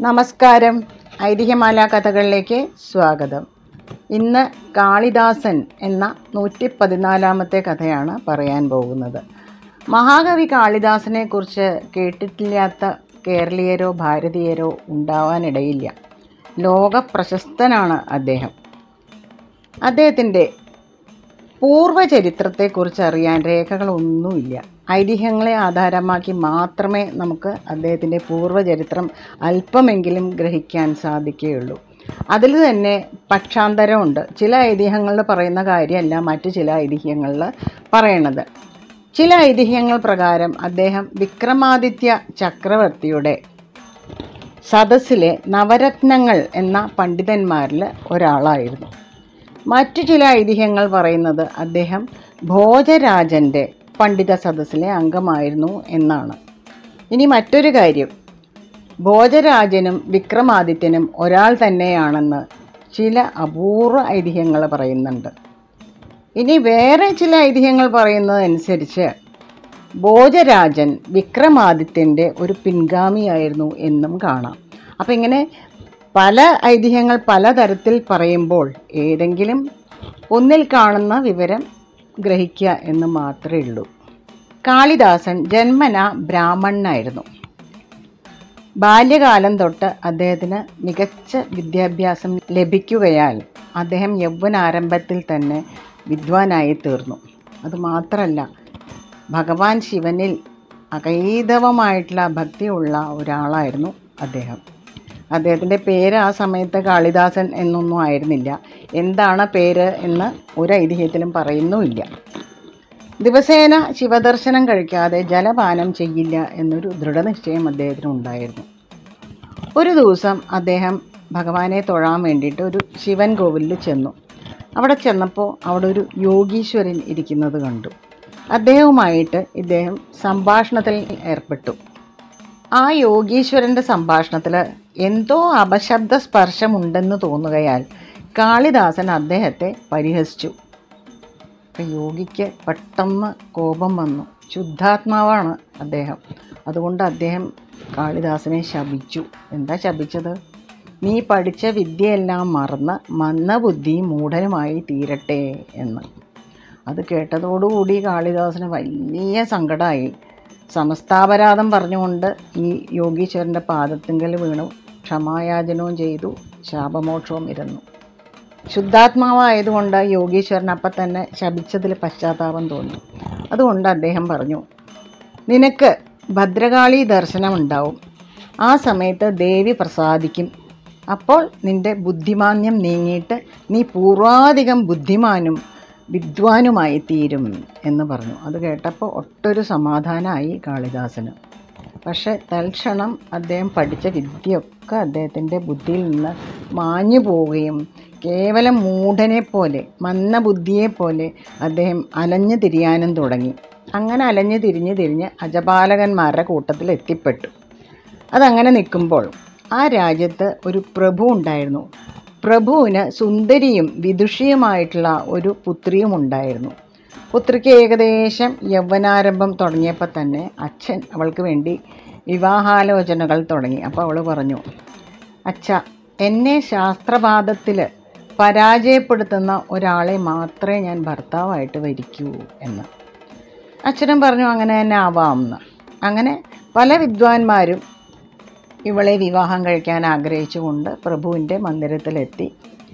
നമസ്കാരം ഐതിഹ്യമാല കഥകളിലേക്ക് സ്വാഗതം ഇന്ന് കാളിദാസൻ എന്ന നൂറ്റി പതിനാലാമത്തെ കഥയാണ് പറയാൻ പോകുന്നത് മഹാകവി കാളിദാസനെ കുറിച്ച് കേട്ടിട്ടില്ലാത്ത കേരളീയരോ ഭാരതീയരോ ഉണ്ടാവാനിടയില്ല ലോക പ്രശസ്തനാണ് അദ്ദേഹം അദ്ദേഹത്തിൻ്റെ പൂർവ്വചരിത്രത്തെക്കുറിച്ച് അറിയാൻ രേഖകളൊന്നുമില്ല ഐതിഹ്യങ്ങളെ ആധാരമാക്കി മാത്രമേ നമുക്ക് അദ്ദേഹത്തിൻ്റെ പൂർവ്വചരിത്രം അല്പമെങ്കിലും ഗ്രഹിക്കാൻ സാധിക്കുകയുള്ളൂ അതിൽ തന്നെ പക്ഷാന്തരമുണ്ട് ചില ഐതിഹ്യങ്ങളിൽ പറയുന്ന കാര്യമല്ല മറ്റു ചില ഐതിഹ്യങ്ങളിൽ പറയണത് ചില ഐതിഹ്യങ്ങൾ പ്രകാരം അദ്ദേഹം വിക്രമാദിത്യ ചക്രവർത്തിയുടെ സദസ്സിലെ നവരത്നങ്ങൾ എന്ന പണ്ഡിതന്മാരിൽ ഒരാളായിരുന്നു മറ്റു ചില ഐതിഹ്യങ്ങൾ പറയുന്നത് അദ്ദേഹം ഭോജരാജൻ്റെ പണ്ഡിത സദസ്സിലെ അംഗമായിരുന്നു എന്നാണ് ഇനി മറ്റൊരു കാര്യം ഭോജരാജനും വിക്രമാദിത്യനും ഒരാൾ തന്നെയാണെന്ന് ചില അപൂർവ ഐതിഹ്യങ്ങൾ പറയുന്നുണ്ട് ഇനി വേറെ ചില ഐതിഹ്യങ്ങൾ പറയുന്നതനുസരിച്ച് ഭോജരാജൻ വിക്രമാദിത്യൻ്റെ ഒരു പിൻഗാമിയായിരുന്നു എന്നും കാണാം അപ്പം ഇങ്ങനെ പല ഐതിഹ്യങ്ങൾ പലതരത്തിൽ പറയുമ്പോൾ ഏതെങ്കിലും ഒന്നിൽ കാണുന്ന വിവരം ഗ്രഹിക്കുക എന്ന് മാത്രമേ ഉള്ളൂ കാളിദാസൻ ജന്മന ബ്രാഹ്മണനായിരുന്നു ബാല്യകാലം തൊട്ട് അദ്ദേഹത്തിന് മികച്ച വിദ്യാഭ്യാസം ലഭിക്കുകയാൽ അദ്ദേഹം യൗവനാരംഭത്തിൽ തന്നെ വിദ്വാനായി തീർന്നു അതുമാത്രമല്ല ഭഗവാൻ ശിവനിൽ അകൈതവമായിട്ടുള്ള ഭക്തിയുള്ള ഒരാളായിരുന്നു അദ്ദേഹം അദ്ദേഹത്തിൻ്റെ പേര് ആ സമയത്ത് കാളിദാസൻ എന്നൊന്നും ആയിരുന്നില്ല എന്താണ് പേര് എന്ന് ഒരു ഐതിഹ്യത്തിലും പറയുന്നുമില്ല ദിവസേന ശിവദർശനം കഴിക്കാതെ ജലപാനം ചെയ്യില്ല എന്നൊരു ദൃഢനിശ്ചയം അദ്ദേഹത്തിന് ഉണ്ടായിരുന്നു ഒരു ദിവസം അദ്ദേഹം ഭഗവാനെ തൊഴാൻ വേണ്ടിയിട്ട് ഒരു ശിവൻ കോവിലിൽ ചെന്നു അവിടെ ചെന്നപ്പോൾ അവിടെ ഒരു യോഗീശ്വരൻ ഇരിക്കുന്നത് കണ്ടു അദ്ദേഹവുമായിട്ട് ഇദ്ദേഹം സംഭാഷണത്തിൽ ഏർപ്പെട്ടു ആ യോഗീശ്വരൻ്റെ സംഭാഷണത്തിൽ എന്തോ അപശബ്ദ സ്പർശമുണ്ടെന്ന് തോന്നുകയാൽ കാളിദാസൻ അദ്ദേഹത്തെ പരിഹസിച്ചു അപ്പം യോഗിക്ക് പെട്ടെന്ന് കോപം വന്നു ശുദ്ധാത്മാവാണ് അദ്ദേഹം അതുകൊണ്ട് അദ്ദേഹം കാളിദാസനെ ശപിച്ചു എന്താ ശപിച്ചത് നീ പഠിച്ച വിദ്യയെല്ലാം മറന്ന് മന്ദബുദ്ധി മൂഢനുമായി തീരട്ടെ എന്ന് അത് കേട്ടതോടുകൂടി കാളിദാസന് വലിയ സങ്കടമായി സമസ്താപരാധം പറഞ്ഞുകൊണ്ട് ഈ യോഗീശ്വരൻ്റെ പാദത്തിങ്കൽ വീണു ക്ഷമായാചനവും ചെയ്തു ശാപമോക്ഷവും ഇരുന്നു ശുദ്ധാത്മാവായതുകൊണ്ട് യോഗീശ്വരൻ അപ്പം തന്നെ ശപിച്ചതിൽ പശ്ചാത്താപം തോന്നി അതുകൊണ്ട് അദ്ദേഹം പറഞ്ഞു നിനക്ക് ഭദ്രകാളി ദർശനമുണ്ടാവും ആ സമയത്ത് ദേവി പ്രസാദിക്കും അപ്പോൾ നിന്റെ ബുദ്ധിമാന്യം നീങ്ങിയിട്ട് നീ പൂർവാധികം ബുദ്ധിമാനും വിദ്വാനുമായി തീരും എന്ന് പറഞ്ഞു അത് കേട്ടപ്പോൾ ഒട്ടൊരു സമാധാനമായി കാളിദാസന് പക്ഷേ തൽക്ഷണം അദ്ദേഹം പഠിച്ച വിദ്യയൊക്കെ അദ്ദേഹത്തിൻ്റെ ബുദ്ധിയിൽ നിന്ന് മാഞ്ഞു പോവുകയും കേവലം മൂഢനെ പോലെ മന്ദബുദ്ധിയെ പോലെ അദ്ദേഹം അലഞ്ഞു തിരിയാനും തുടങ്ങി അങ്ങനെ അലഞ്ഞു തിരിഞ്ഞ് തിരിഞ്ഞ് അജപാലകന്മാരുടെ കൂട്ടത്തിൽ എത്തിപ്പെട്ടു അതങ്ങനെ നിൽക്കുമ്പോൾ ആ രാജ്യത്ത് ഒരു പ്രഭു ഉണ്ടായിരുന്നു പ്രഭുവിന് സുന്ദരിയും വിദുഷിയുമായിട്ടുള്ള ഒരു പുത്രിയും ഉണ്ടായിരുന്നു പുത്രിക്ക് ഏകദേശം യൗവനാരംഭം തുടങ്ങിയപ്പോൾ തന്നെ അച്ഛൻ അവൾക്ക് വേണ്ടി വിവാഹാലോചനകൾ തുടങ്ങി അപ്പോൾ അവൾ പറഞ്ഞു അച്ഛ എന്നെ ശാസ്ത്രവാദത്തിൽ പരാജയപ്പെടുത്തുന്ന ഒരാളെ മാത്രമേ ഞാൻ ഭർത്താവായിട്ട് വരിക്കൂ എന്ന് അച്ഛനും പറഞ്ഞു അങ്ങനെ തന്നെ ആവാം എന്ന് അങ്ങനെ പല വിദ്വാൻമാരും ഇവളെ വിവാഹം കഴിക്കാൻ ആഗ്രഹിച്ചുകൊണ്ട് പ്രഭുവിൻ്റെ മന്ദിരത്തിലെത്തി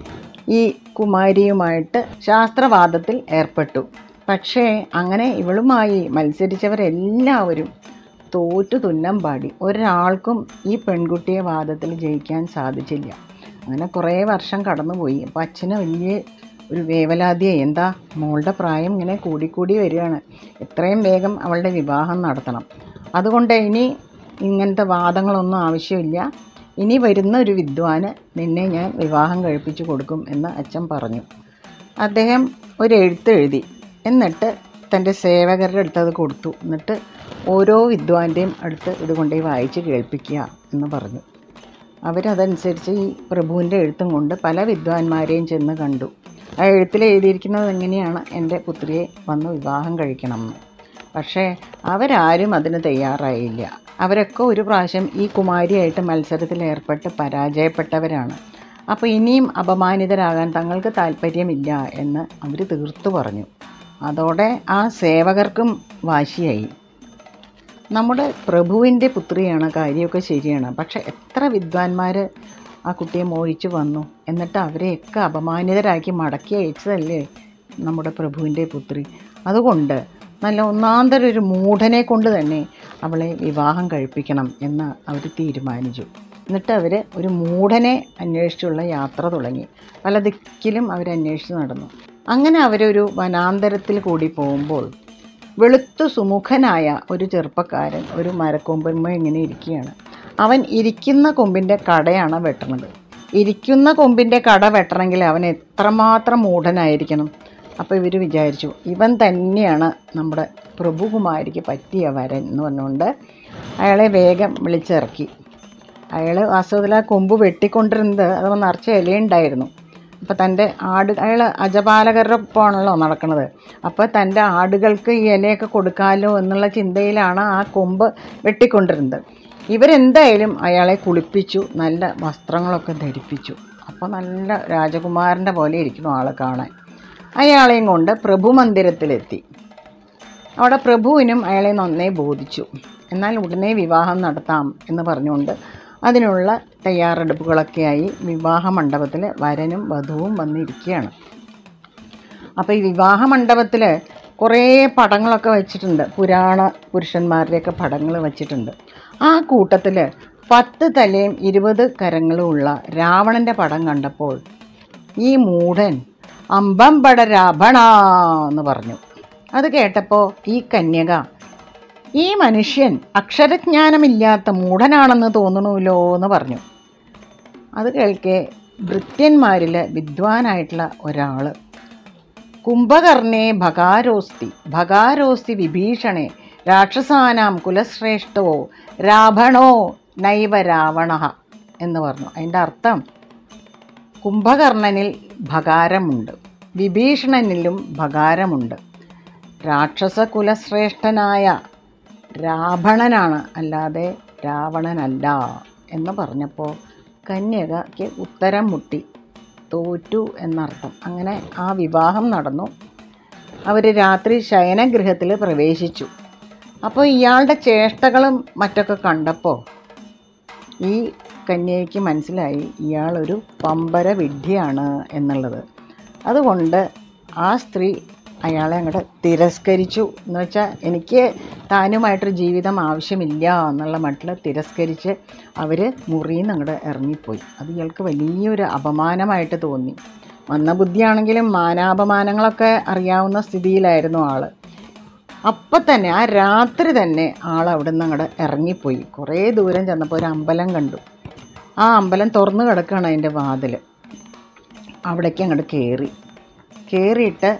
ഈ കുമാരിയുമായിട്ട് ശാസ്ത്രവാദത്തിൽ ഏർപ്പെട്ടു പക്ഷേ അങ്ങനെ ഇവളുമായി മത്സരിച്ചവരെല്ലാവരും തോറ്റു തുന്നം പാടി ഒരാൾക്കും ഈ പെൺകുട്ടിയെ വാദത്തിൽ ജയിക്കാൻ സാധിച്ചില്ല അങ്ങനെ കുറേ വർഷം കടന്നുപോയി അപ്പോൾ അച്ഛന് വലിയ ഒരു വേവലാതിയായി എന്താ മോളുടെ പ്രായം ഇങ്ങനെ കൂടിക്കൂടി വരികയാണ് എത്രയും വേഗം അവളുടെ വിവാഹം നടത്തണം അതുകൊണ്ട് ഇനി ഇങ്ങനത്തെ വാദങ്ങളൊന്നും ആവശ്യമില്ല ഇനി വരുന്ന ഒരു വിദ്വാന് നിന്നെ ഞാൻ വിവാഹം കഴിപ്പിച്ചു കൊടുക്കും എന്ന് അച്ഛൻ പറഞ്ഞു അദ്ദേഹം ഒരു എഴുത്ത് എഴുതി എന്നിട്ട് തൻ്റെ സേവകരുടെ അടുത്ത് അത് കൊടുത്തു എന്നിട്ട് ഓരോ വിദ്വാൻ്റെയും അടുത്ത് ഇത് കൊണ്ടുപോയി വായിച്ച് കേൾപ്പിക്കുക എന്ന് പറഞ്ഞു അവരതനുസരിച്ച് ഈ പ്രഭുവിൻ്റെ എഴുത്തും കൊണ്ട് പല വിദ്വാൻമാരെയും ചെന്ന് കണ്ടു ആ എഴുത്തിൽ എഴുതിയിരിക്കുന്നത് എങ്ങനെയാണ് എൻ്റെ പുത്രിയെ വന്ന് വിവാഹം കഴിക്കണം എന്ന് പക്ഷേ അവരാരും അതിന് തയ്യാറായില്ല അവരൊക്കെ ഒരു പ്രാവശ്യം ഈ കുമാരിയായിട്ട് മത്സരത്തിൽ ഏർപ്പെട്ട് പരാജയപ്പെട്ടവരാണ് അപ്പോൾ ഇനിയും അപമാനിതരാകാൻ തങ്ങൾക്ക് താല്പര്യമില്ല എന്ന് അവർ തീർത്തു പറഞ്ഞു അതോടെ ആ സേവകർക്കും വാശിയായി നമ്മുടെ പ്രഭുവിൻ്റെ പുത്രിയാണ് കാര്യമൊക്കെ ശരിയാണ് പക്ഷെ എത്ര വിദ്വാൻമാർ ആ കുട്ടിയെ മോഹിച്ചു വന്നു എന്നിട്ട് അവരെയൊക്കെ അപമാനിതരാക്കി മടക്കി അയച്ചതല്ലേ നമ്മുടെ പ്രഭുവിൻ്റെ പുത്രി അതുകൊണ്ട് നല്ല ഒന്നാന്തര ഒരു മൂഢനെ കൊണ്ട് തന്നെ അവളെ വിവാഹം കഴിപ്പിക്കണം എന്ന് അവർ തീരുമാനിച്ചു എന്നിട്ട് അവർ ഒരു മൂഢനെ അന്വേഷിച്ചുള്ള യാത്ര തുടങ്ങി പല ദിക്കിലും അവരന്വേഷിച്ച് നടന്നു അങ്ങനെ അവരൊരു വനാന്തരത്തിൽ കൂടി പോകുമ്പോൾ വെളുത്തു സുമുഖനായ ഒരു ചെറുപ്പക്കാരൻ ഒരു മരക്കൊമ്പന്മ ഇങ്ങനെ ഇരിക്കുകയാണ് അവൻ ഇരിക്കുന്ന കൊമ്പിൻ്റെ കടയാണ് വെട്ടണത് ഇരിക്കുന്ന കൊമ്പിൻ്റെ കട വെട്ടണമെങ്കിൽ അവൻ എത്രമാത്രം മൂഢനായിരിക്കണം അപ്പോൾ ഇവർ വിചാരിച്ചു ഇവൻ തന്നെയാണ് നമ്മുടെ പ്രഭുകുമാരിക്ക് പറ്റിയ വരൻ എന്ന് പറഞ്ഞുകൊണ്ട് അയാളെ വേഗം വിളിച്ചിറക്കി അയാൾ വാസ്തവത്തിൽ ആ കൊമ്പ് വെട്ടിക്കൊണ്ടിരുന്നത് അത് നിറച്ച ഇലയുണ്ടായിരുന്നു അപ്പോൾ തൻ്റെ ആട് അയാൾ അജപാലകരുടെ ഒപ്പമാണല്ലോ നടക്കുന്നത് അപ്പോൾ തൻ്റെ ആടുകൾക്ക് ഈ ഇലയൊക്കെ കൊടുക്കാമല്ലോ എന്നുള്ള ചിന്തയിലാണ് ആ കൊമ്പ് വെട്ടിക്കൊണ്ടിരുന്നത് ഇവരെന്തായാലും അയാളെ കുളിപ്പിച്ചു നല്ല വസ്ത്രങ്ങളൊക്കെ ധരിപ്പിച്ചു അപ്പോൾ നല്ല രാജകുമാരൻ്റെ പോലെ ഇരിക്കുന്നു ആളെ കാണാൻ അയാളെയും കൊണ്ട് പ്രഭു മന്ദിരത്തിലെത്തി അവിടെ പ്രഭുവിനും അയാളെ നന്നേ ബോധിച്ചു എന്നാൽ ഉടനെ വിവാഹം നടത്താം എന്ന് പറഞ്ഞുകൊണ്ട് അതിനുള്ള തയ്യാറെടുപ്പുകളൊക്കെയായി വിവാഹ മണ്ഡപത്തിൽ വരനും വധുവും വന്നിരിക്കുകയാണ് അപ്പോൾ ഈ വിവാഹ മണ്ഡപത്തിൽ കുറേ പടങ്ങളൊക്കെ വെച്ചിട്ടുണ്ട് പുരാണ പുരുഷന്മാരുടെയൊക്കെ പടങ്ങൾ വെച്ചിട്ടുണ്ട് ആ കൂട്ടത്തിൽ പത്ത് തലയും ഇരുപത് കരങ്ങളും ഉള്ള രാവണൻ്റെ പടം കണ്ടപ്പോൾ ഈ മൂഢൻ അമ്പമ്പട രാവണ എന്ന് പറഞ്ഞു അത് കേട്ടപ്പോൾ ഈ കന്യക ഈ മനുഷ്യൻ അക്ഷരജ്ഞാനമില്ലാത്ത മൂഢനാണെന്ന് തോന്നണമല്ലോ എന്ന് പറഞ്ഞു അത് കേൾക്കെ ഭൃത്യന്മാരിൽ വിദ്വാനായിട്ടുള്ള ഒരാൾ കുംഭകർണേ ഭകാരോസ്തി ഭകാരോസ്തി വിഭീഷണേ രാക്ഷസാനാം കുലശ്രേഷ്ഠോ രാവണോ നൈവ രാവണ എന്ന് പറഞ്ഞു അതിൻ്റെ അർത്ഥം കുംഭകർണനിൽ ഭകാരമുണ്ട് വിഭീഷണനിലും ഭകാരമുണ്ട് രാക്ഷസ കുലശ്രേഷ്ഠനായ രാവണനാണ് അല്ലാതെ രാവണനല്ല എന്ന് പറഞ്ഞപ്പോൾ കന്യകയ്ക്ക് ഉത്തരം മുട്ടി തോറ്റു എന്നർത്ഥം അങ്ങനെ ആ വിവാഹം നടന്നു അവർ രാത്രി ശയനഗൃഹത്തിൽ പ്രവേശിച്ചു അപ്പോൾ ഇയാളുടെ ചേഷ്ടകളും മറ്റൊക്കെ കണ്ടപ്പോൾ ഈ കന്യയ്ക്ക് മനസ്സിലായി ഇയാളൊരു പമ്പര വിഡ്ഢിയാണ് എന്നുള്ളത് അതുകൊണ്ട് ആ സ്ത്രീ അയാളെ അങ്ങോട്ട് തിരസ്കരിച്ചു എന്ന് വെച്ചാൽ എനിക്ക് താനുമായിട്ടൊരു ജീവിതം ആവശ്യമില്ല എന്നുള്ള മട്ടിൽ തിരസ്കരിച്ച് അവർ മുറിയിൽ നിന്ന് അങ്ങോട്ട് ഇറങ്ങിപ്പോയി അത് ഇയാൾക്ക് വലിയൊരു അപമാനമായിട്ട് തോന്നി മന്ദബുദ്ധിയാണെങ്കിലും മാനാപമാനങ്ങളൊക്കെ അറിയാവുന്ന സ്ഥിതിയിലായിരുന്നു ആൾ അപ്പം തന്നെ ആ രാത്രി തന്നെ ആൾ അവിടെ നിന്ന് അങ്ങോട്ട് ഇറങ്ങിപ്പോയി കുറേ ദൂരം ചെന്നപ്പോൾ ഒരു അമ്പലം കണ്ടു ആ അമ്പലം തുറന്നു കിടക്കുകയാണ് അതിൻ്റെ വാതിൽ അവിടേക്ക് അങ്ങോട്ട് കയറി കയറിയിട്ട്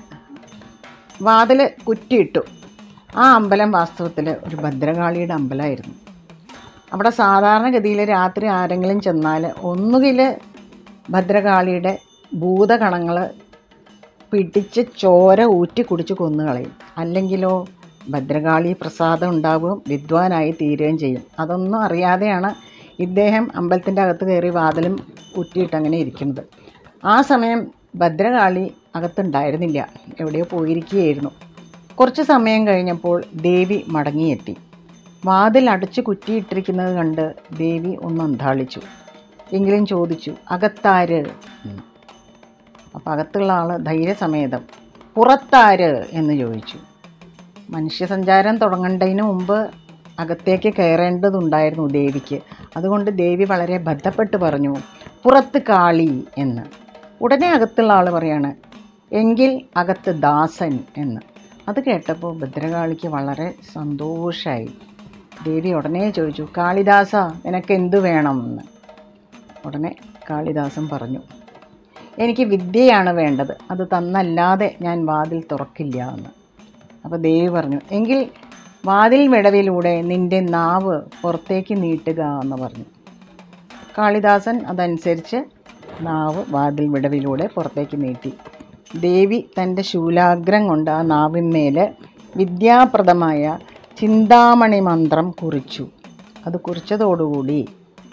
വാതിൽ കുറ്റിയിട്ടു ആ അമ്പലം വാസ്തവത്തിൽ ഒരു ഭദ്രകാളിയുടെ അമ്പലമായിരുന്നു അവിടെ സാധാരണഗതിയിൽ രാത്രി ആരെങ്കിലും ചെന്നാൽ ഒന്നുകിൽ ഭദ്രകാളിയുടെ ഭൂതകണങ്ങൾ പിടിച്ച് ചോര ഊറ്റി കുടിച്ച് കൊന്നുകളയും അല്ലെങ്കിലോ ഭദ്രകാളി പ്രസാദം ഉണ്ടാവുകയും വിദ്വാനായി തീരുകയും ചെയ്യും അതൊന്നും അറിയാതെയാണ് ഇദ്ദേഹം അമ്പലത്തിൻ്റെ അകത്ത് കയറി വാതിലും കുറ്റിയിട്ട് അങ്ങനെ ഇരിക്കുന്നത് ആ സമയം ഭദ്രകാളി അകത്തുണ്ടായിരുന്നില്ല എവിടെയോ പോയിരിക്കുകയായിരുന്നു കുറച്ച് സമയം കഴിഞ്ഞപ്പോൾ ദേവി മടങ്ങിയെത്തി വാതിൽ അടച്ചു കുറ്റിയിട്ടിരിക്കുന്നത് കണ്ട് ദേവി ഒന്ന് അന്താളിച്ചു എങ്കിലും ചോദിച്ചു അകത്താര് എന്ന്. അപ്പോൾ അകത്തുള്ള ആൾ ധൈര്യസമേതം പുറത്താര് എന്ന് ചോദിച്ചു മനുഷ്യസഞ്ചാരം തുടങ്ങേണ്ടതിന് മുമ്പ് അകത്തേക്ക് കയറേണ്ടതുണ്ടായിരുന്നു ദേവിക്ക് അതുകൊണ്ട് ദേവി വളരെ ബന്ധപ്പെട്ട് പറഞ്ഞു പുറത്ത് കാളി എന്ന് ഉടനെ അകത്തുള്ള ആൾ പറയാണ് എങ്കിൽ അകത്ത് ദാസൻ എന്ന് അത് കേട്ടപ്പോൾ ഭദ്രകാളിക്ക് വളരെ സന്തോഷമായി ദേവി ഉടനെ ചോദിച്ചു കാളിദാസ നിനക്ക് എന്തു വേണം എന്ന് ഉടനെ കാളിദാസൻ പറഞ്ഞു എനിക്ക് വിദ്യയാണ് വേണ്ടത് അത് തന്നല്ലാതെ ഞാൻ വാതിൽ തുറക്കില്ല എന്ന് അപ്പോൾ ദേവി പറഞ്ഞു എങ്കിൽ വാതിൽ വിടവിലൂടെ നിന്റെ നാവ് പുറത്തേക്ക് നീട്ടുക എന്ന് പറഞ്ഞു കാളിദാസൻ അതനുസരിച്ച് നാവ് വാതിൽ വിടവിലൂടെ പുറത്തേക്ക് നീട്ടി ദേവി തൻ്റെ ശൂലാഗ്രം കൊണ്ട് ആ നാവിന്മേൽ വിദ്യാപ്രദമായ ചിന്താമണി മന്ത്രം കുറിച്ചു അത് കുറിച്ചതോടുകൂടി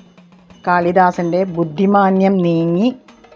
കാളിദാസൻ്റെ ബുദ്ധിമാന്യം നീങ്ങി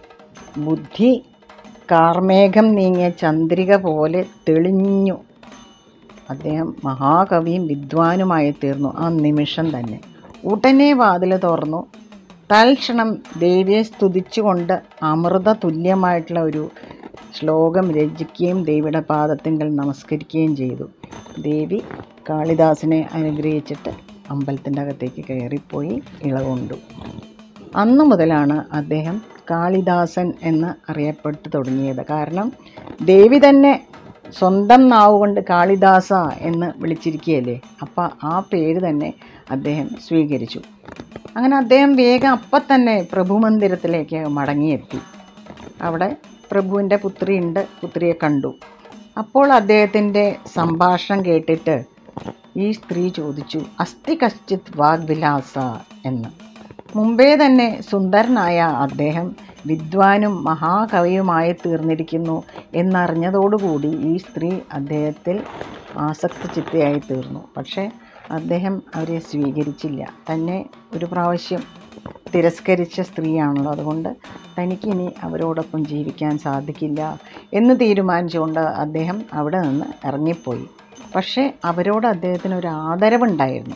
ബുദ്ധി കാർമേഘം നീങ്ങിയ ചന്ദ്രിക പോലെ തെളിഞ്ഞു അദ്ദേഹം മഹാകവിയും വിദ്വാനുമായി തീർന്നു ആ നിമിഷം തന്നെ ഉടനെ വാതിൽ തുറന്നു തൽക്ഷണം ദേവിയെ സ്തുതിച്ചുകൊണ്ട് അമൃത തുല്യമായിട്ടുള്ള ഒരു ശ്ലോകം രചിക്കുകയും ദേവിയുടെ പാദത്തിങ്കൽ നമസ്കരിക്കുകയും ചെയ്തു ദേവി കാളിദാസിനെ അനുഗ്രഹിച്ചിട്ട് അമ്പലത്തിൻ്റെ അകത്തേക്ക് കയറിപ്പോയി ഇളകൊണ്ടു അന്നു മുതലാണ് അദ്ദേഹം കാളിദാസൻ എന്ന് അറിയപ്പെട്ടു തുടങ്ങിയത് കാരണം ദേവി തന്നെ സ്വന്തം നാവ് കൊണ്ട് കാളിദാസ എന്ന് വിളിച്ചിരിക്കുകയല്ലേ അപ്പം ആ പേര് തന്നെ അദ്ദേഹം സ്വീകരിച്ചു അങ്ങനെ അദ്ദേഹം വേഗം അപ്പം തന്നെ പ്രഭു മന്ദിരത്തിലേക്ക് മടങ്ങിയെത്തി അവിടെ പ്രഭുവിൻ്റെ പുത്രിയുണ്ട് പുത്രിയെ കണ്ടു അപ്പോൾ അദ്ദേഹത്തിൻ്റെ സംഭാഷണം കേട്ടിട്ട് ഈ സ്ത്രീ ചോദിച്ചു അസ്ഥി കശ്ചിത് വാഗ്വിലാസ എന്ന് മുമ്പേ തന്നെ സുന്ദരനായ അദ്ദേഹം വിദ്വാനും മഹാകവിയുമായി തീർന്നിരിക്കുന്നു എന്നറിഞ്ഞതോടുകൂടി ഈ സ്ത്രീ അദ്ദേഹത്തിൽ ആസക്തി ചിത്തയായി തീർന്നു പക്ഷേ അദ്ദേഹം അവരെ സ്വീകരിച്ചില്ല തന്നെ ഒരു പ്രാവശ്യം തിരസ്കരിച്ച സ്ത്രീയാണല്ലോ അതുകൊണ്ട് തനിക്കിനി അവരോടൊപ്പം ജീവിക്കാൻ സാധിക്കില്ല എന്ന് തീരുമാനിച്ചുകൊണ്ട് അദ്ദേഹം അവിടെ നിന്ന് ഇറങ്ങിപ്പോയി പക്ഷേ അവരോട് അദ്ദേഹത്തിന് ഒരു ആദരവുണ്ടായിരുന്നു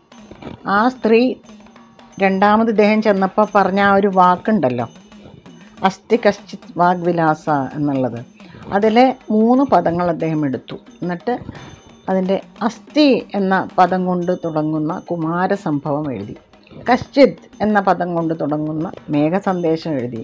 ആ സ്ത്രീ രണ്ടാമത് ഇദ്ദേഹം ചെന്നപ്പോൾ പറഞ്ഞ ആ ഒരു വാക്കുണ്ടല്ലോ അസ്ഥി കശ്ചിത് വാഗ്വിലാസ എന്നുള്ളത് അതിലെ മൂന്ന് പദങ്ങൾ അദ്ദേഹം എടുത്തു എന്നിട്ട് അതിൻ്റെ അസ്ഥി എന്ന പദം കൊണ്ട് തുടങ്ങുന്ന കുമാരസംഭവം എഴുതി കശ്ചിത് എന്ന പദം കൊണ്ട് തുടങ്ങുന്ന മേഘസന്ദേശം എഴുതി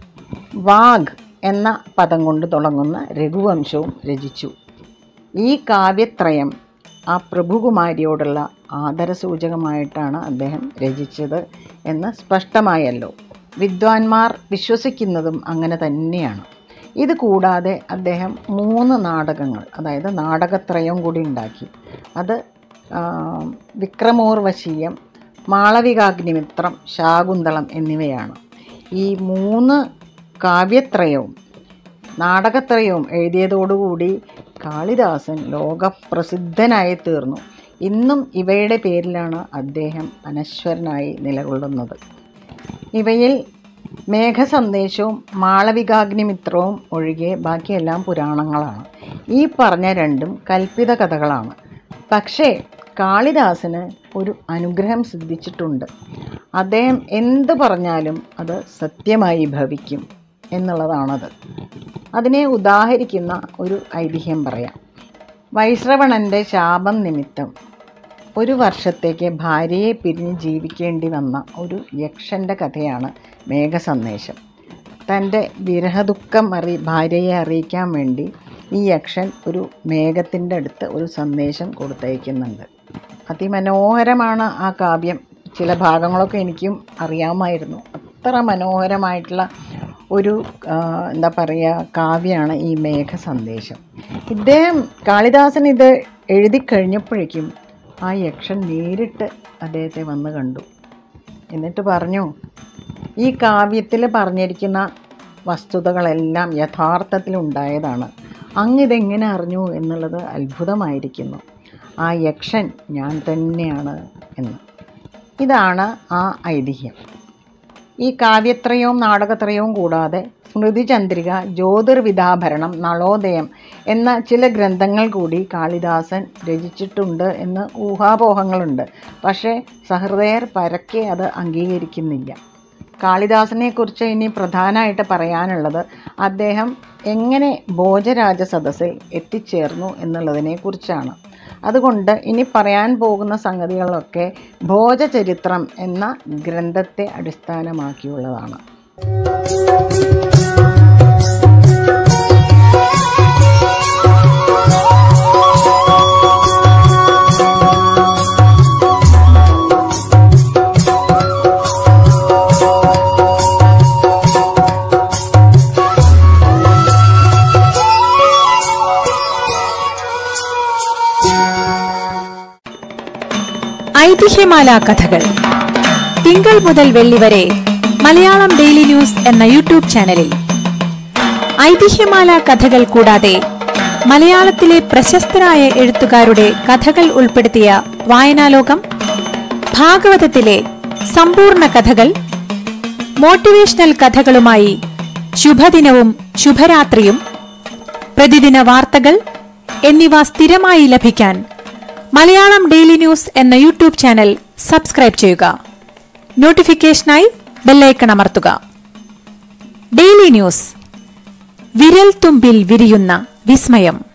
വാഗ് എന്ന പദം കൊണ്ട് തുടങ്ങുന്ന രഘുവംശവും രചിച്ചു ഈ കാവ്യത്രയം ആ പ്രഭുകുമാരിയോടുള്ള ആദരസൂചകമായിട്ടാണ് അദ്ദേഹം രചിച്ചത് എന്ന് സ്പഷ്ടമായല്ലോ വിദ്വാൻമാർ വിശ്വസിക്കുന്നതും അങ്ങനെ തന്നെയാണ് ഇത് കൂടാതെ അദ്ദേഹം മൂന്ന് നാടകങ്ങൾ അതായത് നാടകത്രയം കൂടി ഉണ്ടാക്കി അത് ആ, വിക്രമോർവശീയം മാളവികാഗ്നിമിത്രം ശാകുന്തളം എന്നിവയാണ് ഈ മൂന്ന് കാവ്യത്രയവും നാടകത്രയവും എഴുതിയതോടുകൂടി കാളിദാസൻ ലോകപ്രസിദ്ധനായി തീർന്നു ഇന്നും ഇവയുടെ പേരിലാണ് അദ്ദേഹം അനശ്വരനായി നിലകൊള്ളുന്നത് ഇവയിൽ മേഘസന്ദേശവും മാളവികാഗ്നിമിത്രവും ഒഴികെ ബാക്കിയെല്ലാം പുരാണങ്ങളാണ് ഈ പറഞ്ഞ രണ്ടും കൽപ്പിത കഥകളാണ് പക്ഷേ കാളിദാസന് ഒരു അനുഗ്രഹം സിദ്ധിച്ചിട്ടുണ്ട് അദ്ദേഹം എന്ത് പറഞ്ഞാലും അത് സത്യമായി ഭവിക്കും എന്നുള്ളതാണത് അതിനെ ഉദാഹരിക്കുന്ന ഒരു ഐതിഹ്യം പറയാം വൈശ്രവണൻ്റെ ശാപം നിമിത്തം ഒരു വർഷത്തേക്ക് ഭാര്യയെ പിരിഞ്ഞ് ജീവിക്കേണ്ടി വന്ന ഒരു യക്ഷൻ്റെ കഥയാണ് മേഘസന്ദേശം തൻ്റെ വിരഹദുഃഖം അറി ഭാര്യയെ അറിയിക്കാൻ വേണ്ടി ഈ യക്ഷൻ ഒരു മേഘത്തിൻ്റെ അടുത്ത് ഒരു സന്ദേശം കൊടുത്തയക്കുന്നുണ്ട് അതിമനോഹരമാണ് ആ കാവ്യം ചില ഭാഗങ്ങളൊക്കെ എനിക്കും അറിയാമായിരുന്നു അത്ര മനോഹരമായിട്ടുള്ള ഒരു ആ, എന്താ പറയുക കാവ്യമാണ് ഈ മേഘ സന്ദേശം ഇദ്ദേഹം കാളിദാസൻ ഇത് എഴുതി കഴിഞ്ഞപ്പോഴേക്കും ആ യക്ഷൻ നേരിട്ട് അദ്ദേഹത്തെ വന്ന് കണ്ടു എന്നിട്ട് പറഞ്ഞു ഈ കാവ്യത്തിൽ പറഞ്ഞിരിക്കുന്ന വസ്തുതകളെല്ലാം യഥാർത്ഥത്തിൽ ഉണ്ടായതാണ് അങ്ങിതെങ്ങനെ അറിഞ്ഞു എന്നുള്ളത് അത്ഭുതമായിരിക്കുന്നു ആ യക്ഷൻ ഞാൻ തന്നെയാണ് എന്ന് ഇതാണ് ആ ഐതിഹ്യം ഈ കാവ്യത്രയവും നാടകത്രയവും കൂടാതെ സ്മൃതിചന്ദ്രിക ജ്യോതിർവിധാഭരണം നളോദയം എന്ന ചില ഗ്രന്ഥങ്ങൾ കൂടി കാളിദാസൻ രചിച്ചിട്ടുണ്ട് എന്ന് ഊഹാപോഹങ്ങളുണ്ട് പക്ഷേ സഹൃദയർ പരക്കെ അത് അംഗീകരിക്കുന്നില്ല കാളിദാസനെക്കുറിച്ച് ഇനി പ്രധാനമായിട്ട് പറയാനുള്ളത് അദ്ദേഹം എങ്ങനെ ഭോജരാജ സദസ്സിൽ എത്തിച്ചേർന്നു എന്നുള്ളതിനെക്കുറിച്ചാണ് അതുകൊണ്ട് ഇനി പറയാൻ പോകുന്ന സംഗതികളൊക്കെ ഭോജചരിത്രം എന്ന ഗ്രന്ഥത്തെ അടിസ്ഥാനമാക്കിയുള്ളതാണ് ഐതിഹ്യമാല കഥകൾ തിങ്കൾ മുതൽ വെള്ളി വരെ മലയാളം ഡെയിലി ന്യൂസ് എന്ന യൂട്യൂബ് ചാനലിൽ ഐതിഹ്യമാല കഥകൾ കൂടാതെ മലയാളത്തിലെ പ്രശസ്തരായ എഴുത്തുകാരുടെ കഥകൾ ഉൾപ്പെടുത്തിയ വായനാലോകം ഭാഗവതത്തിലെ സമ്പൂർണ്ണ കഥകൾ മോട്ടിവേഷണൽ കഥകളുമായി ശുഭദിനവും ശുഭരാത്രിയും പ്രതിദിന വാർത്തകൾ എന്നിവ സ്ഥിരമായി ലഭിക്കാൻ മലയാളം ഡെയിലി ന്യൂസ് എന്ന യൂട്യൂബ് ചാനൽ സബ്സ്ക്രൈബ് ചെയ്യുക നോട്ടിഫിക്കേഷനായി ബെല്ലൈക്കൺ അമർത്തുക ഡെയിലി ന്യൂസ് വിരൽ തുമ്പിൽ വിരിയുന്ന വിസ്മയം